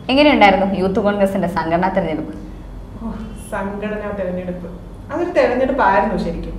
എങ്ങനെയുണ്ടായിരുന്നു യൂത്ത് കോൺഗ്രസിന്റെ സംഘടനാ തെരഞ്ഞെടുപ്പ് ഓ, സംഘടനാ തെരഞ്ഞെടുപ്പ് അതൊരു തെരഞ്ഞെടുപ്പായിരുന്നു ശരിക്കും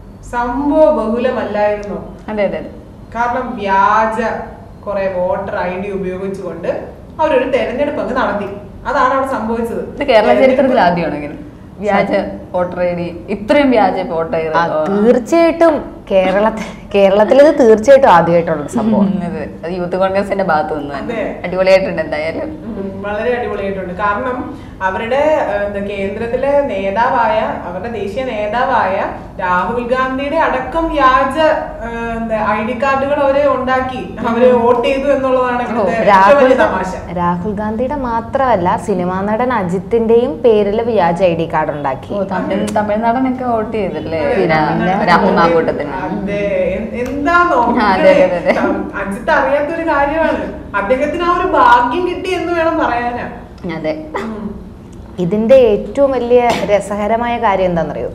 സംഭവ ബഹുലമല്ലായിരുന്നോ അതെ അതെ അതെ കാരണം വ്യാജ കുറെ വോട്ടർ ഐ ഡി ഉപയോഗിച്ചുകൊണ്ട് അവരൊരു തെരഞ്ഞെടുപ്പ് അങ്ങ് നടത്തി അതാണ് അവിടെ സംഭവിച്ചത് ഇത് കേരള ചരിത്രത്തിൽ ആദ്യമാണ് ഇങ്ങനെ വ്യാജ വോട്ടർ ഐ ഡി ഇത്രയും വ്യാജ വോട്ടർ ആ, തീർച്ചയായിട്ടും കേരളത്തിൽ കേരളത്തിൽ ഇത് തീർച്ചയായിട്ടും ആദ്യമായിട്ടുള്ള സംഭവം അത് യൂത്ത് കോൺഗ്രസിന്റെ ഭാഗത്ത് നിന്ന് തന്നെ അതെ. അടിപൊളിയായിട്ടുണ്ട് എന്തായാലും ഉം, വളരെ അടിപൊളിയായിട്ടുണ്ട് കാരണം അവരുടെ ഏഹ്, എന്താ കേന്ദ്രത്തിലെ നേതാവായ അവരുടെ ദേശീയ നേതാവായ രാഹുൽ ഗാന്ധിയുടെ അടക്കം വ്യാജ ഏഹ്, എന്താ ഐ ഡി കാർഡുകൾ അവര് ഉണ്ടാക്കി അവര് വോട്ട് ചെയ്തു എന്നുള്ളതാണ് ഇവിടുത്തെ ഏറ്റവും രാഹുൽ വലിയ തമാശ രാഹുൽ ഗാന്ധിയുടെ മാത്രമല്ല സിനിമാ നടൻ അജിത്തിന്റെയും പേരിൽ വ്യാജ ഐ ഡി കാർഡ് ഉണ്ടാക്കി ഓ തമിഴ് തമിഴ്നാടനൊക്കെ വോട്ട് ചെയ്തില്ലേ അതെ, രാ- തമിഴ്നാട്ടിൽ രാഹുൽ വോട്ട് മാങ്കൂട്ടത്തിന് അതെ എ- എന്താന്നോ ആ, അതെ, അതെ, അതെ, അതെ. അജിത്ത് അറിയാത്തൊരു കാര്യമാണ് അദ്ദേഹത്തിന് ആ ഒരു ഭാഗ്യം കിട്ടി എന്ന് വേണം പറയാനാ അതെ ഉം. ഇതിന്റെ ഏറ്റവും വലിയ രസകരമായ കാര്യം എന്താണെന്നറിയോ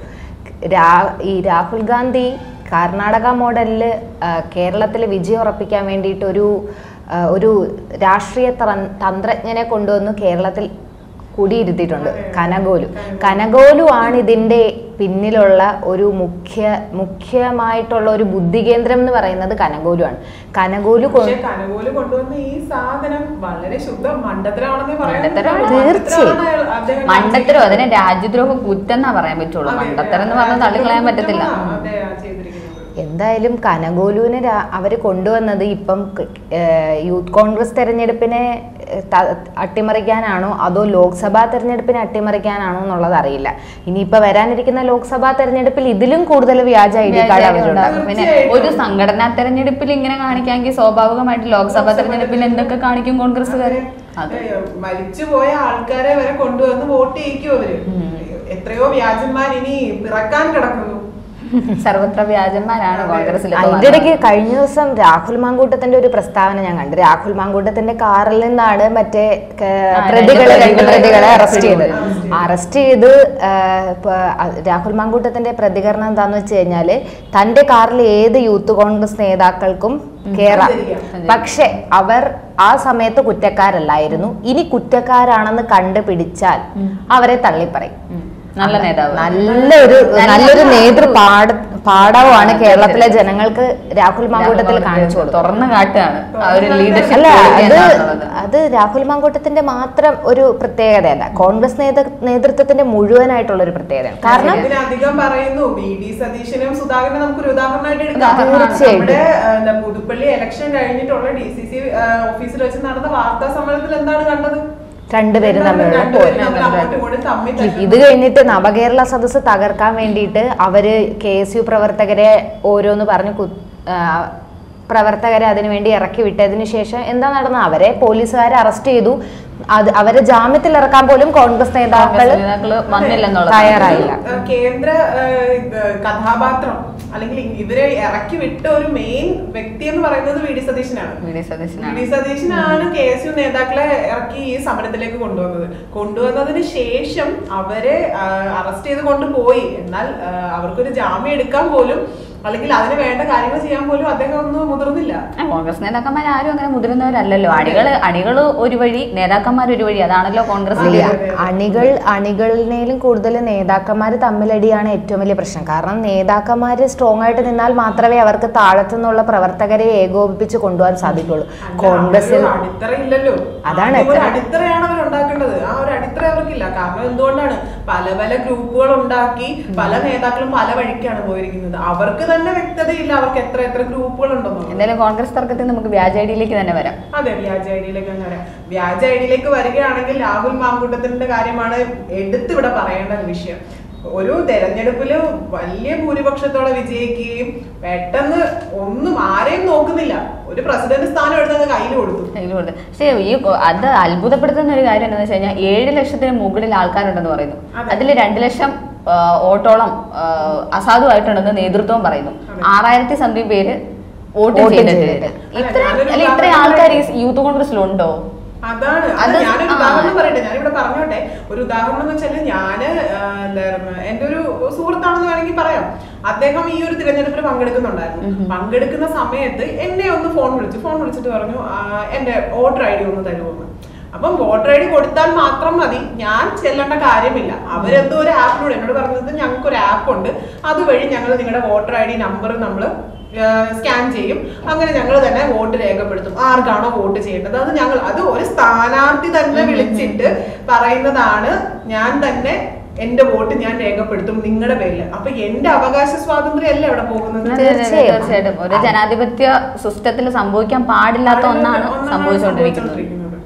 രാ ഈ രാഹുൽ ഗാന്ധി കർണാടക മോഡലിൽ കേരളത്തിൽ വിജയം ഉറപ്പിക്കാൻ വേണ്ടിയിട്ട് ഒരു ആ, ഒരു രാഷ്ട്രീയ ത്രൻ- തന്ത്രജ്ഞനെ കൊണ്ടുവന്ന് കേരളത്തിൽ കുടിയിരുത്തിയിട്ടുണ്ട് അതെ. കനകോലു കനകോലു. കനകോലു ആണ് ഇതിന്റെ പിന്നിലുള്ള ഒരു മുഖ്യ മുഖ്യമായിട്ടുള്ള ഒരു ബുദ്ധി കേന്ദ്രം എന്ന് പറയുന്നത് കനകോലു ആണ് കനകോലു കൊ- പക്ഷേ കനകോല് കൊണ്ടുവന്ന ഈ സാധനം വളരെ ശുദ്ധ മണ്ടത്തരമാണെന്നേ പറയാൻ മണ്ടത്തരമാണ്. പറ്റുള്ളൂ. തീർച്ചയായും. മണ്ടത്തരമാണ് അദ്ദേഹം മണ്ടത്തരോ അതിനെ രാജ്യദ്രോഹ കുറ്റം എന്നാ പറയാൻ പറ്റുള്ളൂ അതെ, മണ്ടത്തരം എന്ന് അതെ, പറഞ്ഞാൽ തള്ളിക്കളയാൻ പറ്റത്തില്ല കുറ്റമാണ് അതെ, ആ ചെയ്തിരിക്കുന്നത്. എന്തായാലും കനകോലുവിനെ രാ- അവര് കൊണ്ടുവന്നത് ഇപ്പം ക- ഏഹ് യൂത്ത് കോൺഗ്രസ് തെരഞ്ഞെടുപ്പിനെ ഏഹ് ത- അട്ടിമറിക്കാനാണോ അതോ ലോക്സഭാ തെരഞ്ഞെടുപ്പിനെ അട്ടിമറിക്കാനാണോ എന്നുള്ളത് അറിയില്ല ഇനിയിപ്പോ വരാനിരിക്കുന്ന ലോക്സഭാ തെരഞ്ഞെടുപ്പിൽ ഇതിലും കൂടുതൽ വ്യാജ ഐ ഡി കാർഡ് വ്യാജായി അവരുണ്ടാകും ഉണ്ടാകും. പിന്നെ തീർച്ചയായിട്ടും. ഒരു സംഘടനാ തെരഞ്ഞെടുപ്പിൽ ഇങ്ങനെ കാണിക്കാമെങ്കിൽ സ്വാഭാവികമായിട്ട് ലോക്സഭാ തെരഞ്ഞെടുപ്പിൽ എന്തൊക്കെ കാണിക്കും കോൺഗ്രസ്സുകാർ അതെ ഏ, മരിച്ചുപോയ ആൾക്കാരെ വരെ കൊണ്ടുവന്ന് വോട്ട് ചെയ്യിക്കും അവര് എത്രയോ വ്യാജന്മാർ ഇനി പിറക്കാൻ കിടക്കുന്നു സർവത്ര വ്യാജന്മാരാണ് കോൺഗ്രസിൽ ഇപ്പൊ അതിന്റെ ഇടയ്ക്ക് കഴിഞ്ഞ ദിവസം രാഹുൽ മാങ്കൂട്ടത്തിന്റെ ഒരു പ്രസ്താവന ഞാൻ കണ്ടു രാഹുൽ മാങ്കൂട്ടത്തിന്റെ കാറിൽ നിന്നാണ് മറ്റേ ക- ആ, പ്രതികളെ രണ്ട് രണ്ട് പ്രതികളെ പ്രതികളെ അറസ്റ്റ് ചെയ്തത് arrest ചെയ്തു. അറസ്റ്റ് ചെയ്ത് ആ, ഇപ്പൊ, ആ, രാഹുൽ മാങ്കൂട്ടത്തിന്റെ പ്രതികരണം എന്താന്ന് വെച്ച് കഴിഞ്ഞാല് തന്റെ കാറിൽ ഏത് യൂത്ത് കോൺഗ്രസ് നേതാക്കൾക്കും കേറാം സഞ്ചരിക്കാം. പക്ഷെ അവർ ആ സമയത്ത് കുറ്റക്കാരല്ലായിരുന്നു ഇനി കുറ്റക്കാരാണെന്ന് കണ്ടുപിടിച്ചാൽ അവരെ തള്ളിപ്പറയും ഉം. നല്ല നേതാവ് നല്ലൊരു നല്ല നല്ലൊരു നേതാവ്. നേതൃ പാഠ പാഠവുമാണ് അതെ, കേരളത്തിലെ അതെ. ജനങ്ങൾക്ക് രാഹുൽ മാങ്കൂട്ടത്തിൽ കാണിച്ചു കൊടുത്തത് തുറന്നു കാട്ടുകയാണ് ആ ഒരു ലീഡർഷിപ്പ് അല്ല അത് അത് രാഹുൽ മാങ്കൂട്ടത്തിന്റെ മാത്രം ഒരു പ്രത്യേകതയല്ല കോൺഗ്രസ് നേതൃ നേതൃത്വത്തിന്റെ മുഴുവനായിട്ടുള്ള ഒരു പ്രത്യേകതയാണ് കാരണം ഇതിനധികം പറയുന്നു വി ഡി സതീശനും സുധാകരനും നമുക്കൊരു ഉദാഹരണമായിട്ട് എടുക്കാം ഉദാഹരണമാണ്. തീർച്ചയായിട്ടും. നമ്മുടെ ആ, എന്താ പുതുപ്പള്ളി ഇലക്ഷൻ കഴിഞ്ഞിട്ടുള്ള ഡി സി സി ഓഫീസിൽ വെച്ച് നടന്ന വാർത്താ സമ്മേളനത്തിൽ എന്താണ് കണ്ടത് രണ്ടുപേരും എന്താണ് തമ്മിലുള്ള രണ്ടുപേരും പോര്. തമ്മിൽ അങ്ങോട്ടും ഇങ്ങോട്ടും തമ്മിൽ തല്ലുന്നു. ഇത് കഴിഞ്ഞിട്ട് നവകേരള സദസ്സ് തകർക്കാൻ വേണ്ടിയിട്ട് അവര് കെ എസ് യു പ്രവർത്തകരെ ഓരോന്ന് പറഞ്ഞു കു- ആ, പ്രവർത്തകരെ അതിനുവേണ്ടി ഇറക്കി വിട്ടതിന് ശേഷം എന്താ നടന്നത് അവരെ പോലീസുകാരെ അറസ്റ്റ് ചെയ്തു അത് അവരെ ജാമ്യത്തിൽ ഇറക്കാൻ പോലും കോൺഗ്രസ് നേതാക്കൾ നേതാക്കള് വന്നില്ലെന്നുള്ളത് തയ്യാറായില്ല ആ, കേന്ദ്ര ആ, ഇത് കഥാപാത്രം അല്ലെങ്കിൽ ഇവരെ ഇറക്കി വിട്ട ഒരു മെയിൻ വ്യക്തി എന്ന് പറയുന്നത് വി ഡി സതീശനാണ് വി ഡി വി സതീശനാണ് ഡി സതീശനാണ് കെ എസ് യു നേതാക്കളെ ഇറക്കി ഈ സമരത്തിലേക്ക് കൊണ്ടുവന്നത് കൊണ്ടുവന്നതിന് ശേഷം അവരെ അറസ്റ്റ് ചെയ്ത് കൊണ്ടുപോയി എന്നാൽ ആ, അവർക്കൊരു ജാമ്യം എടുക്കാൻ പോലും അല്ലെങ്കിൽ അതിന് വേണ്ട കാര്യങ്ങൾ ചെയ്യാൻ പോലും അദ്ദേഹം ഒന്നും മുതിർന്നില്ല ആ, കോൺഗ്രസ് നേതാക്കന്മാർ ആരും അങ്ങനെ മുതിർന്നവരല്ലല്ലോ അണികള് അണികള് ഒരു വഴി നേതാക്കന്മാർ ഒരു വഴി അതാണല്ലോ കോൺഗ്രസ് ഇല്ല അണികൾ അണികളിനേലും കൂടുതൽ നേതാക്കന്മാർ തമ്മിലടിയാണ് ഏറ്റവും വലിയ പ്രശ്നം കാരണം നേതാക്കന്മാർ സ്ട്രോങ് ആയിട്ട് നിന്നാൽ മാത്രമേ അവർക്ക് താഴത്തു നിന്നുള്ള പ്രവർത്തകരെ ഏകോപിപ്പിച്ച് കൊണ്ടുപോകാൻ സാധിക്കുള്ളൂ അല്ല, കോൺഗ്രസിൽ അവരൊരു അടിത്തറ ഇല്ലല്ലോ അതാണ് ആദ്യം ഒരു എത്ര- അടിത്തറയാണ് അവർ ഉണ്ടാക്കേണ്ടത് ആ ഒരു അടിത്തറ അവർക്കില്ല കാരണം എന്തുകൊണ്ടാണ് പല പല ഗ്രൂപ്പുകൾ ഉണ്ടാക്കി പല നേതാക്കളും പല വഴിക്കാണ് പോയിരിക്കുന്നത് അവർക്ക് തന്നെ വ്യക്തതയില്ല അവർക്ക് എത്ര എത്ര ഗ്രൂപ്പുകൾ ഉണ്ടെന്നുള്ളത് എന്തായാലും കോൺഗ്രസ് തർക്കത്തിൽ നമുക്ക് വ്യാജ ഐഡിയിലേക്ക് തന്നെ വരാം അതെ വ്യാജ ഐഡിയിലേക്ക് അങ്ങനെ വരാം വ്യാജ ഐഡിയിലേക്ക് വരികയാണെങ്കിൽ രാഹുൽ മാങ്കൂട്ടത്തിന്റെ കാര്യമാണ് എടുത്തിവിടെ പറയേണ്ട ഒരു വിഷയം ഒരു തെരഞ്ഞെടുപ്പില് വലിയ ഭൂരിപക്ഷത്തോടെ വിജയിക്കുകയും പെട്ടെന്ന് ഒന്നും ആരെയും നോക്കുന്നില്ല ഒരു പ്രസിഡന്റ് സ്ഥാനം എടുത്തത് കയ്യിൽ കൊടുത്തു കയ്യിൽ കൊടുത്ത്. പക്ഷേ ഈ കൊ- അത് അത്ഭുതപ്പെടുത്തുന്ന ഒരു കാര്യം എന്താണെന്ന് വെച്ച് കഴിഞ്ഞാൽ ഏഴ് ലക്ഷത്തിന് മുകളിൽ ആൾക്കാരുണ്ടെന്ന് പറയുന്നു അതെ. അതിൽ രണ്ട് ലക്ഷം ആ, ഓട്ടോളം ആ, അസാധുവായിട്ടുണ്ടെന്ന് നേതൃത്വം പറയുന്നു അതെ. ആറായിരത്തി സംതിങ് പേര് വോട്ട് വോട്ട് ചെയ്തിട്ടുണ്ട് ചെയ്തിട്ട്. ഇത്ര ഞാനൊരു അല്ല ഇത്രയും ഉദാഹരണം ആൾക്കാർ ഈ യൂത്ത് കോൺഗ്രസിലുണ്ടോ അതാണ് അത് അത് ഞാനൊരു ആ. ഉദാഹരണം പറയട്ടെ ഞാനിവിടെ പറഞ്ഞോട്ടെ ഒരു ഉദാഹരണം എന്ന് വെച്ചാല് ഞാന് ആ, എന്തായിരുന്നു എന്റെ ഒരു സുഹൃത്താണെന്ന് വേണമെങ്കിൽ പറയാം അദ്ദേഹം ഈ ഒരു തിരഞ്ഞെടുപ്പിൽ പങ്കെടുക്കുന്നുണ്ടായിരുന്നു പങ്കെടുക്കുന്ന സമയത്ത് എന്നെ ഒന്ന് ഫോൺ വിളിച്ചു ഫോൺ വിളിച്ചിട്ട് പറഞ്ഞു "ആ, എന്റെ വോട്ടർ ഐ ഡി ഒന്ന് തരുമെന്ന് അപ്പം വോട്ടർ ഐ ഡി കൊടുത്താൽ മാത്രം മതി ഞാൻ ചെല്ലേണ്ട കാര്യമില്ല അവരെന്തോ ഒരു ആപ്പിലൂടെ എന്നോട് പറഞ്ഞത് ഞങ്ങൾക്ക് ഒരു ആപ്പ് ഉണ്ട് അതുവഴി ഞങ്ങൾ നിങ്ങളുടെ വോട്ടർ ഐ ഡി നമ്പർ നമ്മൾ സ്കാൻ ചെയ്യും അങ്ങനെ ഞങ്ങൾ തന്നെ വോട്ട് രേഖപ്പെടുത്തും ആർക്കാണോ വോട്ട് ചെയ്യേണ്ടത് അത് ഞങ്ങൾ അത് ഒരു സ്ഥാനാർത്ഥി തന്നെ വിളിച്ചിട്ട് പറയുന്നതാണ് ഞാൻ തന്നെ എന്റെ വോട്ട് ഞാൻ രേഖപ്പെടുത്തും നിങ്ങളുടെ പേരിൽ അപ്പൊ എന്റെ അവകാശ സ്വാതന്ത്ര്യം അല്ലേ അവിടെ പോകുന്നത് അതെ, അതെ, അതെ, തീർച്ചയായും. തീർച്ചയായിട്ടും ഒരു ജനാധിപത്യ സിസ്റ്റത്തിൽ സംഭവിക്കാൻ പാടില്ലാത്ത ഒന്നാണ് സംഭവിച്ചുകൊണ്ടിരിക്കുന്നത്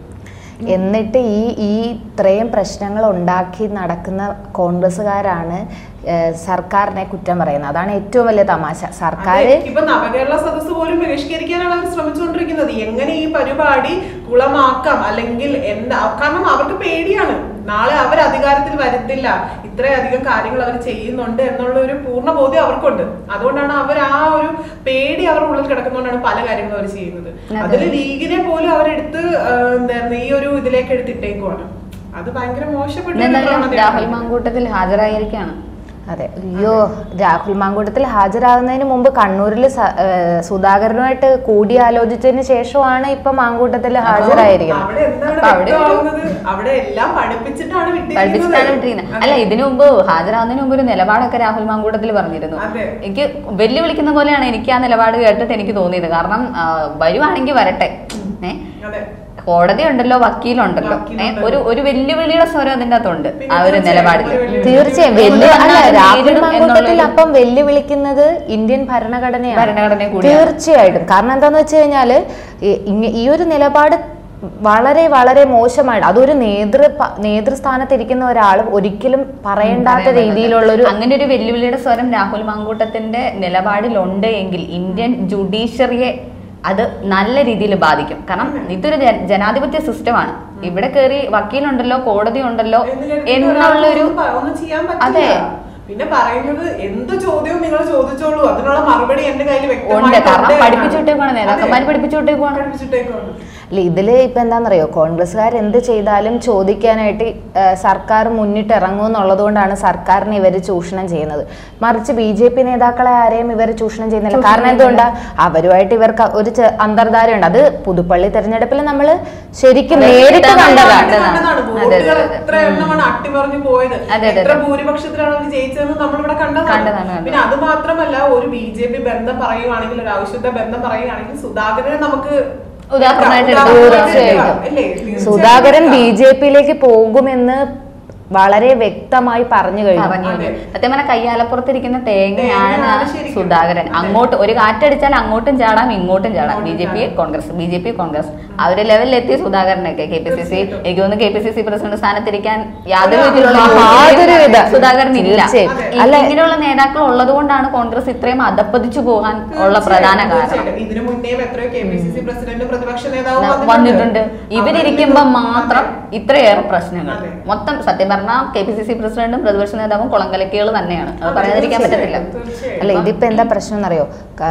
എന്നിട്ട് ഈ ഈ ഇത്രയും പ്രശ്നങ്ങൾ ഉണ്ടാക്കി നടക്കുന്ന കോൺഗ്രസ്സുകാരാണ് ഏഹ്, സർക്കാരിനെ കുറ്റം പറയുന്നത് അതാണ് ഏറ്റവും വലിയ തമാശ സർക്കാർ അതെ, ഇപ്പൊ നവകേരള സദസ്സ് പോലും ബഹിഷ്കരിക്കാനാണ് അവർ ശ്രമിച്ചുകൊണ്ടിരിക്കുന്നത് എങ്ങനെ ഈ പരിപാടി കുളമാക്കാം അല്ലെങ്കിൽ എന്താ കാരണം അവർക്ക് പേടിയാണ് നാളെ അവർ അധികാരത്തിൽ വരുത്തില്ല ഇത്രയധികം കാര്യങ്ങൾ അവർ ചെയ്യുന്നുണ്ട് എന്നുള്ള ഒരു പൂർണ്ണ ബോധ്യം അവർക്കുണ്ട് അതുകൊണ്ടാണ് അവർ ആ ഒരു പേടി അവരുടെ ഉള്ളിൽ കിടക്കുന്നതുകൊണ്ടാണ് പല കാര്യങ്ങളും അവർ ചെയ്യുന്നത് അതിൽ ലീഗിനെ പോലും അവരെടുത്ത് ആ, എന്തായിരുന്നു ഈ ഒരു ഇതിലേക്ക് എടുത്തിട്ടേക്കുവാണ് അത് ഭയങ്കര മോശപ്പെട്ട ഒരു എന്തായാലും രാഹുൽ പ്രവണതയാണ്. മാങ്കൂട്ടത്തിൽ ഹാജരായിരിക്കാണ് അതെ അയ്യോ രാഹുൽ മാങ്കൂട്ടത്തിൽ ഹാജരാകുന്നതിന് മുമ്പ് കണ്ണൂരിൽ സ- ഏഹ്, സുധാകരനുമായിട്ട് കൂടിയാലോചിച്ചതിന് ശേഷമാണ് ഇപ്പൊ മാങ്കൂട്ടത്തിൽ ഹാജരായിരിക്കുന്നത് അവിടെ എന്താണ് അപ്പൊ അവിടെ ഒരു- വ്യക്തമാവുന്നത്? അവിടെ എല്ലാം പഠിപ്പിച്ചിട്ടാണ് പഠിപ്പിച്ചിട്ടാണ് വിട്ടിരിക്കുന്നത് അല്ല ഇതിനു മുമ്പ് ഹാജരാകുന്നതിന് മുമ്പ് ഒരു നിലപാടൊക്കെ രാഹുൽ മാങ്കൂട്ടത്തിൽ പറഞ്ഞിരുന്നു അതെ. എനിക്ക് വെല്ലുവിളിക്കുന്ന പോലെയാണ് എനിക്ക് ആ നിലപാട് കേട്ടിട്ട് എനിക്ക് തോന്നിയത് കാരണം ആ, വരുവാണെങ്കിൽ വരട്ടെ ഏ അതെ കോടതി ഉണ്ടല്ലോ വക്കീലുണ്ടല്ലോ ഏ വക്കീലുണ്ടല്ലോ. ഒരു ഒരു വെല്ലുവിളിയുടെ സ്വരം അതിന്റെ അകത്തുണ്ട് പിന്നെ ആ ഒരു തീർച്ചയായും നിലപാടിൽ ഒരു വെല്ലുവിളി. തീർച്ചയായും വെല്ലു എന്ത് അല്ല വന്നാലും രാഹുൽ നേരിടും മാങ്കൂട്ടത്തിൽ എന്നുള്ളൊരു- അപ്പം വെല്ലുവിളിക്കുന്നത് ഇന്ത്യൻ ഭരണഘടനയാണ് ഭരണഘടനയെ കൂടിയാണ്. തീർച്ചയായിട്ടും കാരണം എന്താന്ന് വെച്ച് കഴിഞ്ഞാല് ഈ- ഇങ്ങ- ഈ ഒരു നിലപാട് വളരെ വളരെ മോശമായിട്ട് അതൊരു നേതൃ പ- നേതൃസ്ഥാനത്തിരിക്കുന്ന ഒരാൾ ഒരിക്കലും പറയേണ്ടാത്ത രീതിയിലുള്ള ഒരു അങ്ങനെ ഒരു വെല്ലുവിളിയുടെ സ്വരം രാഹുൽ മാങ്കൂട്ടത്തിന്റെ നിലപാടിലുണ്ട് എങ്കിൽ ഇന്ത്യൻ ജുഡീഷ്യറിയെ അത് നല്ല രീതിയിൽ ബാധിക്കും കാരണം ഇതൊരു ജന- ജനാധിപത്യ സിസ്റ്റമാണ് ഇവിടെ കയറി വക്കീലുണ്ടല്ലോ കോടതി ഉണ്ടല്ലോ എന്ന് കരുതി എന്നുള്ളൊരു ഒരാൾക്കൊന്നും പ- ഒന്നും ചെയ്യാൻ പറ്റില്ല. അതെ. പിന്നെ പറയുന്നത് എന്ത് ചോദ്യവും നിങ്ങൾ ചോദിച്ചോളൂ അതിനുള്ള മറുപടി എന്റെ കയ്യിൽ ഉണ്ട് വ്യക്തമായിട്ട് കാരണം ഉണ്ട് പഠിപ്പിച്ചു എന്നാണ്. വിട്ടേക്കാണ് നേതാക്കന്മാർ അതെ. പഠിപ്പിച്ചു വിട്ടേക്കുവാണ് പഠിപ്പിച്ചിട്ടേക്കുവാണ്. അല്ല ഇതില് ഇപ്പൊ എന്താണെന്നറിയോ കോൺഗ്രസ്സുകാർ എന്ത് ചെയ്താലും ചോദിക്കാനായിട്ട് ആ, സർക്കാർ മുന്നിട്ട് ഇറങ്ങും എന്നുള്ളത് കൊണ്ടാണ് സർക്കാരിനെ ഇവർ ചൂഷണം ചെയ്യുന്നത് മറിച്ച് ബി ജെ പി നേതാക്കളെ ആരെയും ഇവർ ചൂഷണം ചെയ്യുന്നില്ല ചൂഷണം കാരണം എന്തുകൊണ്ടാ അവരുമായിട്ട് ഇവർക്ക് ഒരു ചെ- അന്തർധാരയുണ്ട് അത് പുതുപ്പള്ളി തെരഞ്ഞെടുപ്പിൽ നമ്മൾ ശരിക്കും അതെ, നേരിട്ട് ഇതാണ് കണ്ടതാണ് കണ്ടതാണ്. കണ്ടതാണ്. വോട്ടുകൾ അതെ, അതെ, എത്ര എണ്ണമാണ് അട്ടിമറിഞ്ഞു പോയത് അതെ, അതെ, എത്ര അതെ. ഭൂരിപക്ഷത്തിലാണ് അവർ ജയിച്ചതെന്ന് നമ്മളിവിടെ കണ്ടതാണ്, കണ്ടതാണ് കണ്ടതാണ്. പിന്നെ അത് മാത്രമല്ല ഒരു ബി ജെ പി ബന്ധം പറയുകയാണെങ്കിൽ ഒരു അവിശുദ്ധ ബന്ധം പറയുകയാണെങ്കിൽ സുധാകരനെ നമുക്ക് ഉദാഹരണമായിട്ട് എടുക്കാം. ഉദാഹരണമായിട്ട് തീർച്ചയായും. എടുക്കാം. ഇല്ലേ? തീർച്ചയായും സുധാകരൻ ബി എടുക്കാം. ജെ പിയിലേക്ക് പോകുമെന്ന് വളരെ വ്യക്തമായി പറഞ്ഞു കഴിഞ്ഞു പറഞ്ഞു അതെ. സത്യം പറഞ്ഞാൽ കയ്യാലപ്പുറത്തിരിക്കുന്ന തേങ്ങയാണ് തേങ്ങയാണ് ശരിക്കും. സുധാകരൻ അതെ. അങ്ങോട്ട് ഒരു കാറ്റടിച്ചാൽ അങ്ങോട്ടും ചാടാം ഇങ്ങോട്ടും ചാടാം ബി ഇങ്ങോട്ടും ജെ പി ചാടാം. Congress B J P Congress ആ ഒരു ലെവലിലെത്തി സുധാകരനൊക്കെ കെ പി സി സി തീർച്ചയായിട്ടും. എനിക്ക് തോന്നുന്നു K P C C president സ്ഥാനത്തിരിക്കാൻ യാതൊരു ഒരു വിധത്തിലുള്ള യാതൊരു വിധ സുധാകരൻ ഇല്ല തീർച്ചയായും. ഈ- അല്ല ഇങ്ങനെയുള്ള നേതാക്കൾ ഉള്ളത് കൊണ്ടാണ് കോൺഗ്രസ് ഇത്രയും അധപ്പതിച്ചു പോകാൻ ഉള്ള പ്രധാന തീർച്ചയായും, കാരണം തീർച്ചയായും. ഇതിനു മുന്നേയും എത്രയോ K P C C president പ്രതിപക്ഷ നേതാവ് വന്നിട്ടുണ്ട് ഇവരിയ്ക്കുമ്പോ അവരിൽ മാത്രം അതെ. ഇത്രയേറെ പ്രശ്നങ്ങൾ അതെ. മൊത്തം സത്യം പറഞ്ഞാൽ കെ പി സി സി പ്രസിഡന്റും പ്രതിപക്ഷ നേതാവും കുളങ്കലക്കികൾ തന്നെയാണ് അത് അതെ, പറയാതിരിക്കാൻ പറ്റത്തില്ല തീർച്ചയായും, തീർച്ചയായും. അല്ല ഇതിപ്പോ എന്താ പ്രശ്നം എന്നറിയോ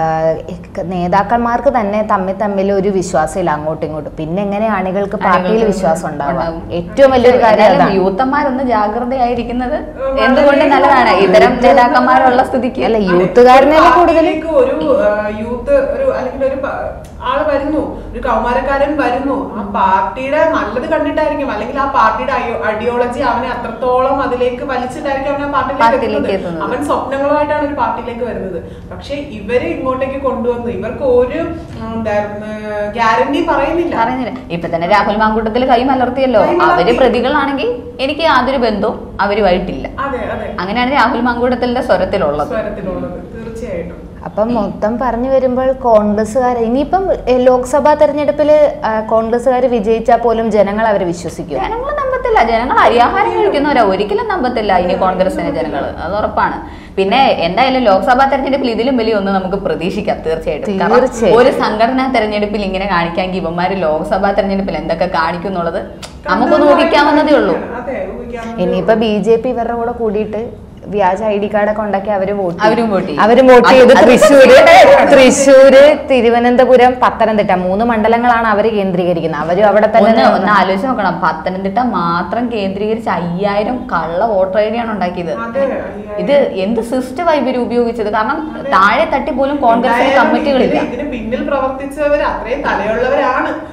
നേതാക്കന്മാർക്ക് തന്നെ തമ്മിൽ തമ്മിൽ ഒരു വിശ്വാസമില്ല അങ്ങോട്ടും ഇങ്ങോട്ടും പിന്നെ എങ്ങനെ അണികൾക്ക് പാർട്ടിയിൽ വിശ്വാസം ഉണ്ടാവുക ഉണ്ടാവും. ഏറ്റവും വലിയൊരു കാര്യം എന്തായാലും അതാണ് യൂത്തന്മാരൊന്ന് ജാഗ്രതയായിരിക്കുന്നത് വളരെ എന്തുകൊണ്ട് നല്ലതാണ് ഇത്തരം നേതാക്കന്മാരുള്ള സ്ഥിതിക്ക് അല്ല അതെ, യൂത്തുകാരനെ ഒരു കൂടുതൽ പാർട്ടിയിലേക്ക് ഒരു ആ, യൂത്ത് ഒരു അല്ലെങ്കിൽ ഒരു പ- ആള് വരുന്നു ഒരു കൗമാരക്കാരൻ വരുന്നു ആ പാർട്ടിയുടെ നല്ലത് കണ്ടിട്ടായിരിക്കും അല്ലെങ്കിൽ ആ പാർട്ടിയുടെ ഐഡിയോളജി അവനെ അത്രത്തോളം അതിലേക്ക് വലിച്ചിട്ടായിരിക്കും അവൻ ആ പാർട്ടിയിലേക്ക് പാർട്ടിയിലേക്ക് എത്തുന്നത് എത്തുന്നത്. അവൻ സ്വപ്നങ്ങളുമായിട്ടാണ് ഒരു പാർട്ടിയിലേക്ക് വരുന്നത് പക്ഷെ ഇവര് ഇങ്ങോട്ടേക്ക് കൊണ്ടുവന്നു ഇവർക്ക് ഒരു ഗ്യാരണ്ടി പറയുന്നില്ല പറയുന്നില്ല ഇപ്പൊ തന്നെ രാഹുൽ മാങ്കൂട്ടത്തിൽ കൈ മലർത്തിയല്ലോ കൈ മലർത്തി. അവര് പ്രതികളാണെങ്കിൽ എനിക്ക് യാതൊരു ബന്ധവും അവരുമായിട്ടില്ല അതെ അതെ അങ്ങനെയാണ് രാഹുൽ മാങ്കൂട്ടത്തിന്റെ സ്വരത്തിലുള്ളത് സ്വരത്തിലുള്ളത് തീർച്ചയായിട്ടും അപ്പം മൊത്തം പറഞ്ഞു വരുമ്പോൾ കോൺഗ്രസ്സുകാർ ഇനിയിപ്പം എ, ലോക്സഭാ തെരഞ്ഞെടുപ്പിൽ കോൺഗ്രസ്സുകാർ വിജയിച്ചാൽ പോലും ജനങ്ങൾ അവരെ വിശ്വസിക്കും ജനങ്ങൾ നമ്പത്തില്ല ജനങ്ങൾ അരിയാഹാരം കഴിക്കുന്നവരാ ഒരിക്കലും നമ്പത്തില്ല ഇനി കോൺഗ്രസിനെ ജനങ്ങൾ അത് ഉറപ്പാണ് പിന്നെ എന്തായാലും ലോക്സഭാ തെരഞ്ഞെടുപ്പിൽ ഇതിലും വലിയ ഒന്ന് നമുക്ക് പ്രതീക്ഷിക്കാം തീർച്ചയായിട്ടും കാരണം തീർച്ചയായും. ഒരു സംഘടനാ തെരഞ്ഞെടുപ്പിൽ ഇങ്ങനെ കാണിക്കാമെങ്കിൽ ഇവന്മാര് ലോക്സഭാ തെരഞ്ഞെടുപ്പിൽ എന്തൊക്കെ കാണിക്കും എന്നുള്ളത് നമുക്കൊന്ന് ഊഹിക്കാവുന്നതേ ഉള്ളൂ അതെ ഊഹിക്കാവുന്നതേ ഇനിയിപ്പോ ബി ജെ പി ഇവരുടെ കൂടെ കൂടിയിട്ട് വ്യാജ ഐ ഡി കാർഡൊക്കെ ഉണ്ടാക്കി അവര് വോട്ട് ചെയ്യും. അവരും വോട്ട് ചെയ്യും. അവരും വോട്ട് ചെയ്ത് അത് അത് തൃശ്ശൂര് തൃശ്ശൂര് തിരുവനന്തപുരം പത്തനംതിട്ട മൂന്ന് മണ്ഡലങ്ങളാണ് അവര് കേന്ദ്രീകരിക്കുന്നത് അവരും അവിടെ ഒന്ന് തന്നെ ഒന്ന് ആലോചിച്ച് നോക്കണം പത്തനംതിട്ട മാത്രം കേന്ദ്രീകരിച്ച് അയ്യായിരം കള്ള വോട്ടർ ഐ ഡിയാണ് ഉണ്ടാക്കിയത് അതെ ഇത് എന്ത് സിസ്റ്റമായി ഇവർ ഉപയോഗിച്ചത് കാരണം താഴെ തട്ടി പോലും കോൺഗ്രസിന് എന്തായാലും കമ്മിറ്റികളില്ല ഇതിന് ഇതിന് പിന്നിൽ പ്രവർത്തിച്ചവർ അത്രയും തലയുള്ളവരാണ്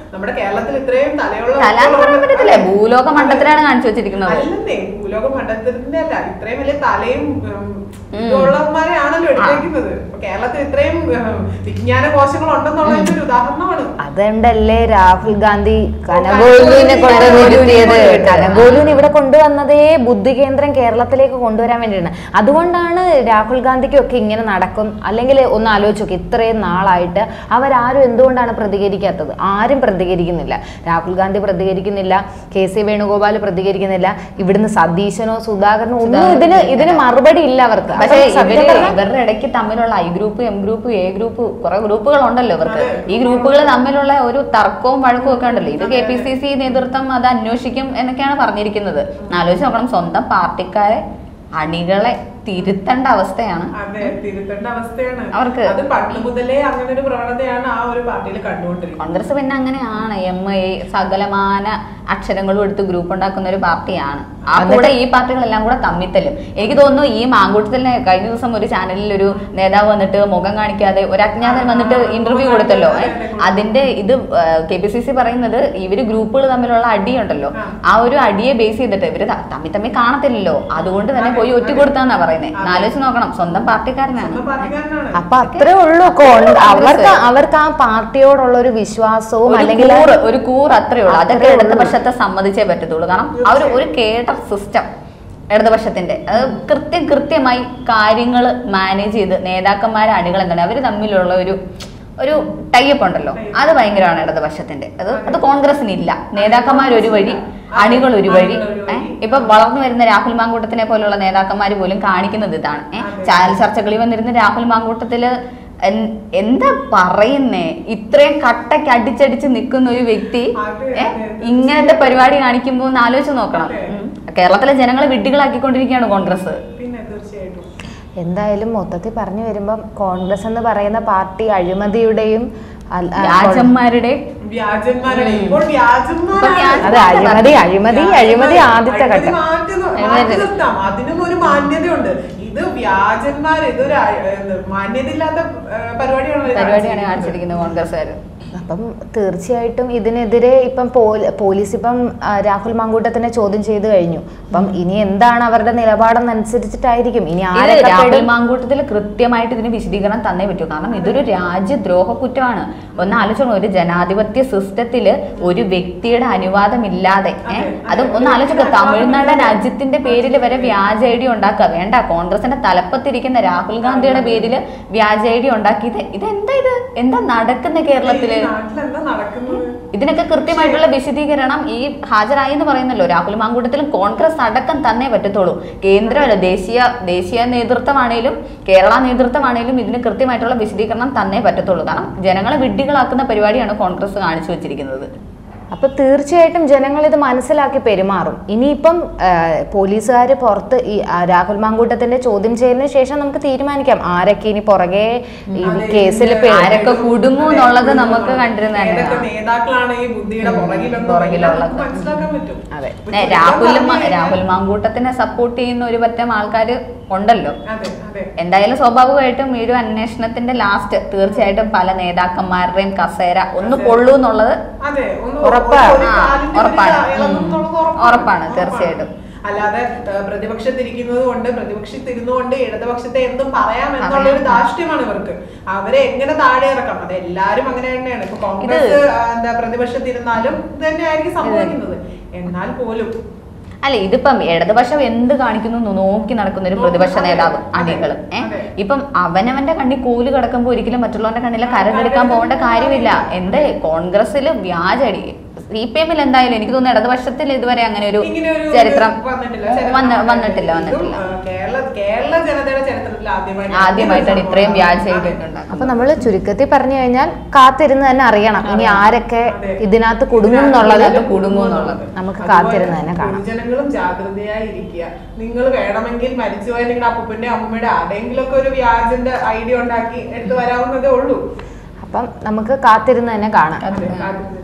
നമ്മുടെ കേരളത്തിൽ ഇത്രയും തലയുള്ള തലാന്ന് പറയാൻ പറ്റത്തില്ലേ ഭൂലോക മണ്ഡലത്തിലാണ് കാണിച്ചു വെച്ചിരിക്കുന്നത് അല്ലെന്നേ ഭൂലോക മണ്ഡലത്തിന്റെ അല്ല ഇത്രയും വലിയ തലയും ഉം, ഉം. ഇതുള്ളവന്മാരെയാണല്ലോ എടുത്തേക്കുന്നത് അപ്പൊ കേരളത്തിൽ ഇത്രയും ഉം, വിജ്ഞാന കോശങ്ങൾ ഉണ്ടെന്നുള്ളതിന്റെ ഒരു ഉദാഹരണമാണ് അതുകൊണ്ടല്ലേ രാഹുൽ ഗാന്ധി കനകോലുവിനെ കൊണ്ടുവന്നിരുത്തിയത് കനകോലുവിനെ ഇവിടെ കൊണ്ടുവന്നതേ ബുദ്ധി കേന്ദ്രം കേരളത്തിലേക്ക് കൊണ്ടുവരാൻ വേണ്ടിയാണ് അതുകൊണ്ടാണ് രാഹുൽ ഗാന്ധിക്കൊക്കെ ഇങ്ങനെ നടക്കും അല്ലെങ്കിൽ ഒന്ന് ആലോചിച്ച് നോക്കി ഇത്രയും നാളായിട്ട് അവരാരും എന്തുകൊണ്ടാണ് പ്രതികരിക്കാത്തത് ആരും പ്രതികരിക്കുന്നില്ല രാഹുൽ ഗാന്ധി പ്രതികരിക്കുന്നില്ല കെ സി വേണുഗോപാൽ പ്രതികരിക്കുന്നില്ല ഇവിടുന്ന് സതീശനോ സുധാകരനോ ഒന്നും ഇതിന് ഇതിന് മറുപടി ഇല്ല അവർക്ക് പക്ഷേ അപ്പം സത്യം ഇവര് പറഞ്ഞാ- ഇവരുടെ ഇടയ്ക്ക് തമ്മിലുള്ള I group M group A group കുറെ ഗ്രൂപ്പുകൾ ഉണ്ടല്ലോ ഇവർക്ക് ഈ ഗ്രൂപ്പുകൾ തമ്മിലുള്ള ഒരു തർക്കവും വഴക്കും ഒക്കെ ഉണ്ടല്ലോ ഇത് കെ പി സി സി നേതൃത്വം അത് അന്വേഷിക്കും എന്നൊക്കെയാണ് പറഞ്ഞിരിക്കുന്നത് ആലോചിച്ച് നോക്കണം സ്വന്തം പാർട്ടിക്കാരെ അണികളെ തിരുത്തേണ്ട അവസ്ഥയാണ് അതെ തിരുത്തേണ്ട അവസ്ഥയാണ് അവർക്ക് അത് പണ്ട് മുതലേ അങ്ങനെ ഒരു പ്രവണതയാണ് ആ ഒരു പാർട്ടിയിൽ കണ്ടുകൊണ്ടിരിക്കുന്നത് കോൺഗ്രസ് പിന്നെ അങ്ങനെയാണ് എം എ സകലമാന അക്ഷരങ്ങളും എടുത്ത് ഗ്രൂപ്പ് ഉണ്ടാക്കുന്ന ഒരു പാർട്ടിയാണ് ആ കൂടെ ഈ പാർട്ടികളെല്ലാം കൂടെ തമ്മിത്തല്ലും എനിക്ക് തോന്നുന്നു ഈ മാങ്കൂട്ടത്തിലെ കഴിഞ്ഞ ദിവസം ഒരു ചാനലിൽ ഒരു നേതാവ് വന്നിട്ട് മുഖം കാണിക്കാതെ ഒരു അജ്ഞാതൻ വന്നിട്ട് ഇന്റർവ്യൂ കൊടുത്തല്ലോ ഏ, അതിന്റെ ഇത് കെ പി സി സി പറയുന്നത് ഇവര് ഗ്രൂപ്പുകൾ തമ്മിലുള്ള അടിയുണ്ടല്ലോ ആ ഒരു അടിയെ ബേസ് ചെയ്തിട്ട് ഇവര് ത- തമ്മിൽ തമ്മിൽ കാണത്തില്ലല്ലോ അതുകൊണ്ട് തന്നെ പോയി ഒറ്റ കൊടുത്താന്നാ പറയുന്നത് ആലോചിച്ച് നോക്കണം സ്വന്തം പാർട്ടിക്കാരനാണ് സ്വന്തം പാർട്ടിക്കാരനാണ് അപ്പൊ അത്രേ ഉള്ളൂ കോൺ- അവർക്ക് അവർക്ക് ആ പാർട്ടിയോടുള്ള ഒരു വിശ്വാസവും ഒരു അല്ലെങ്കിൽ കൂറ് ഒരു കൂറ് അത്രേ ഉള്ളൂ അതൊക്കെ ഇടതുപക്ഷത്തെ സമ്മതിച്ചേ പറ്റത്തുള്ളൂ കാരണം ആ ഒരു ഒരു കേഡർ സിസ്റ്റം ഇടതുപക്ഷത്തിന്റെ അത് കൃത്യം കൃത്യമായി കാര്യങ്ങൾ മാനേജ് ചെയ്ത് നേതാക്കന്മാരെ അണികൾ എന്താണ് അവർ തമ്മിലുള്ള ഒരു ഒരു ടൈപ്പ് ഉണ്ടല്ലോ അത് ഭയങ്കരമാണ് ഇടതുപക്ഷത്തിന്റെ അത് അത് കോൺഗ്രസിനില്ല നേതാക്കന്മാർ ഒരു വഴി അണികൾ ഒരു വഴി ഏഹ് ഇപ്പൊ വളർന്നു വരുന്ന രാഹുൽ മാങ്കൂട്ടത്തിനെ പോലുള്ള നേതാക്കന്മാർ പോലും കാണിക്കുന്നത് ഇതാണ് ഏഹ് ചാനൽ ചർച്ചകളിൽ വന്നിരുന്ന രാഹുൽ മാങ്കൂട്ടത്തില് എൻ- എന്താ പറയുന്നേ ഇത്രയും കട്ടയ്ക്ക് അടിച്ചടിച്ച് നിൽക്കുന്ന ഒരു വ്യക്തി അതെ, ഏ, അതെ, ഇങ്ങനത്തെ പരിപാടി കാണിക്കുമ്പോൾ ഒന്ന് ആലോചിച്ച് നോക്കണം ഉം. കേരളത്തിലെ ജനങ്ങളെ വിഡ്ഢികളാക്കിക്കൊണ്ടിരിക്കുകയാണ് കോൺഗ്രസ് പിന്നെ തീർച്ചയായിട്ടും എന്തായാലും മൊത്തത്തിൽ പറഞ്ഞു വരുമ്പം കോൺഗ്രസ് എന്ന് പറയുന്ന പാർട്ടി അഴിമതിയുടെയും അൽ- ആ, രാജന്മാരുടെ വ്യാജന്മാരുടെ ഉം. ഇപ്പോൾ വ്യാജന്മാരാണ് വ്യാജ- അതെ അഴിമതി അഴിമതി അഴിമതി ആദ്യത്തെ അഴിമതി ഘട്ടം മാറ്റുന്നു- അഴിമതി. മാറ്റി നിർത്താം അതിനും ഒരു മാന്യതയുണ്ട് ഇത് വ്യാജന്മാർ ഇതൊരു അ- എന്ത് മാന്യതയില്ലാത്ത ഏഹ്, പരിപാടിയാണ് ഇവര് പരിപാടിയാണ് കാണിച്ചിരിക്കുന്നത്. കാണിച്ചിരിക്കുന്നത് കോൺഗ്രസ്സുകാർ അപ്പം തീർച്ചയായിട്ടും ഇതിനെതിരെ ഇപ്പം പോല- പോലീസ് ഇപ്പം ആ, രാഹുൽ മാങ്കൂട്ടത്തിനെ ചോദ്യം ചെയ്തു കഴിഞ്ഞു അപ്പം ഇനി എന്താണ് അവരുടെ നിലപാടെന്നനുസരിച്ചിട്ടായിരിക്കും ഇനി ഇത് ആരൊക്കെ രാഹുൽ പെടും? മാങ്കൂട്ടത്തിൽ കൃത്യമായിട്ട് ഇതിന് വിശദീകരണം തന്നേ പറ്റൂ കാരണം ഇതൊരു രാജ്യദ്രോഹ കുറ്റമാണ് ഒന്ന് ആലോചിച്ചോളൂ ഒരു ജനാധിപത്യ സിസ്റ്റത്തില് ഒരു വ്യക്തിയുടെ അനുവാദമില്ലാതെ ഏഹ് അതും ഒന്ന് ആലോചിക്കുക തമിഴ്നാട് രാജ്യത്തിന്റെ പേരിൽ വരെ വ്യാജ ഐ ഡി ഉണ്ടാക്കുക വേണ്ട കോൺഗ്രസിന്റെ തലപ്പത്തിരിക്കുന്ന രാഹുൽ ഗാന്ധിയുടെ പേരിൽ വ്യാജ ഐ ഡി ഉണ്ടാക്കിയത് ഇതെന്താ ഇത് എന്താ നടക്കുന്ന കേരളത്തില് ഈ നാട്ടിലെന്താ നടക്കുന്നത് ഇതിനൊക്കെ കൃത്യമായിട്ടുള്ള വിശദീകരണം ഈ ഹാജരായി എന്ന് പറയുന്നല്ലോ രാഹുൽ മാങ്കൂട്ടത്തിലും കോൺഗ്രസ് അടക്കം തന്നെ പറ്റത്തുള്ളൂ കേന്ദ്ര ദേശീയ ദേശീയ നേതൃത്വമാണേലും കേരള നേതൃത്വമാണേലും ഇതിന് കൃത്യമായിട്ടുള്ള വിശദീകരണം തന്നെ പറ്റത്തുള്ളൂ കാരണം ജനങ്ങളെ വിഡ്ഢികളാക്കുന്ന പരിപാടിയാണ് കോൺഗ്രസ് കാണിച്ചു വെച്ചിരിക്കുന്നത് അപ്പൊ തീർച്ചയായിട്ടും ജനങ്ങൾ ഇത് മനസ്സിലാക്കി പെരുമാറും ഇനിയിപ്പം പോലീസുകാർ പുറത്ത് ഈ ആ, രാഹുൽ മാങ്കൂട്ടത്തിന്റെ ചോദ്യം ചെയ്യലിന് ശേഷം നമുക്ക് തീരുമാനിക്കാം ആരൊക്കെ ഇനി പുറകെ ഈ അതെ, കേസിൽ ഇതിന്റെ പെ- ആരൊക്കെ കുടുങ്ങും എന്നുള്ളത് നമുക്ക് കണ്ടിരുന്ന ഏതൊക്കെ തന്നെയാണ്. നേതാക്കളാണ് ഈ ബുദ്ധിയുടെ പുറകിലെന്ന് പുറകിലുള്ളത്. നമുക്ക് മനസ്സിലാക്കാൻ പറ്റും അതെ. ഇപ്പൊ ഏ, ചുരുക്കം രാഹുൽ പറഞ്ഞു കഴിഞ്ഞാൽ- രാഹുൽ മാങ്കൂട്ടത്തിനെ സപ്പോർട്ട് ചെയ്യുന്ന ഒരു പറ്റം ആൾക്കാർ ഉണ്ടല്ലോ അതെ അതെ എന്തായാലും സ്വാഭാവികമായിട്ടും ഈ ഒരു അന്വേഷണത്തിന്റെ ലാസ്റ്റ് തീർച്ചയായിട്ടും പല നേതാക്കന്മാരുടെയും കസേര ഒന്ന് കൊള്ളൂ എന്നുള്ളത് അതെ ഒന്ന് ഉറപ്പാ. ഒരു ആ, കാലിന്റെ ഒരു ഉറപ്പാണ്. ഇളകും ഉം. എന്നുള്ളത് ഉറപ്പാണ്, തീർച്ചയായിട്ടും. അല്ലാതെ ഏഹ്, പ്രതിപക്ഷത്തിരിക്കുന്നത് കൊണ്ട് പ്രതിപക്ഷത്തിരുന്നുകൊണ്ട് ഇടതുപക്ഷത്തെ എന്തും പറയാം എന്നുള്ള ഒരു ധാർഷ്ട്യമാണ് ഇവർക്ക് അവരെ എങ്ങനെ താഴെ ഇറക്കാം അത് എല്ലാരും അങ്ങനെ തന്നെയാണ് ഇപ്പൊ കോൺഗ്രസ് ആ, എന്താ പ്രതിപക്ഷത്തിരുന്നാലും ഇത് തന്നെയായിരിക്കും സംഭവിക്കുന്നത് എന്നാൽ പോലും അല്ല ഇതിപ്പം ഇടതുപക്ഷം എന്ത് കാണിക്കുന്നു എന്ന് നോക്കി നടക്കുന്ന ഒരു പ്രതിപക്ഷ അതെ, നേതാവ് അതെ, അണികളും ഏഹ് അതെ. ഇപ്പം അവനവന്റെ കണ്ണിൽ കൂല് കിടക്കുമ്പോൾ ഒരിക്കലും മറ്റുള്ളവന്റെ കണ്ണിലെ കരടെടുക്കാൻ പോകേണ്ട കാര്യമില്ല എന്തേ കോൺഗ്രസ്സിൽ വ്യാജടി സി പി എമ്മിൽ എന്തായാലും എനിക്ക് തോന്നുന്നു ഇടതുപക്ഷത്തിൽ ഇതുവരെ അങ്ങനെ ഒരു ഇങ്ങനെ ഒരു ചരിത്രം ഇത് വന്നിട്ടില്ല ചരിത്രം വന്ന വന്നിട്ടില്ല ഇതും, വന്നിട്ടില്ല ആ, കേരള കേരള ജനതയുടെ ചരിത്രത്തിൽ ആദ്യമായിട്ട് ആദ്യമായിട്ടാണ് ഇത്രയും വ്യാജ അതെ. ചെയ്തിട്ടുണ്ട് അപ്പൊ നമ്മൾ ചുരുക്കത്തിൽ പറഞ്ഞു കഴിഞ്ഞാൽ കാത്തിരുന്ന് തന്നെ അറിയണം ഇനി ആരൊക്കെ അതെ. ഇതിനകത്ത് കുടുങ്ങും എന്നുള്ളത് ഇതിനകത്ത് കുടുങ്ങും എന്നുള്ളത്. നമുക്ക് അതുപോലെ കാത്തിരുന്ന് തന്നെ കാണാം. പൊതുജനങ്ങളും ജാഗ്രതയായി ഇരിക്കുക നിങ്ങൾ വേണമെങ്കിൽ മരിച്ചുപോയ നിങ്ങളുടെ അപ്പൂപ്പന്റെ അമ്മൂമ്മയുടെ ആരെങ്കിലും ഒക്കെ ഒരു വ്യാജന്റെ ഐഡിയ ഉണ്ടാക്കി എടുത്തു വരാവുന്നതേ ഉള്ളൂ അപ്പം നമുക്ക് കാത്തിരുന്ന് തന്നെ കാണാം അതെ, കാത്തിരുന്ന്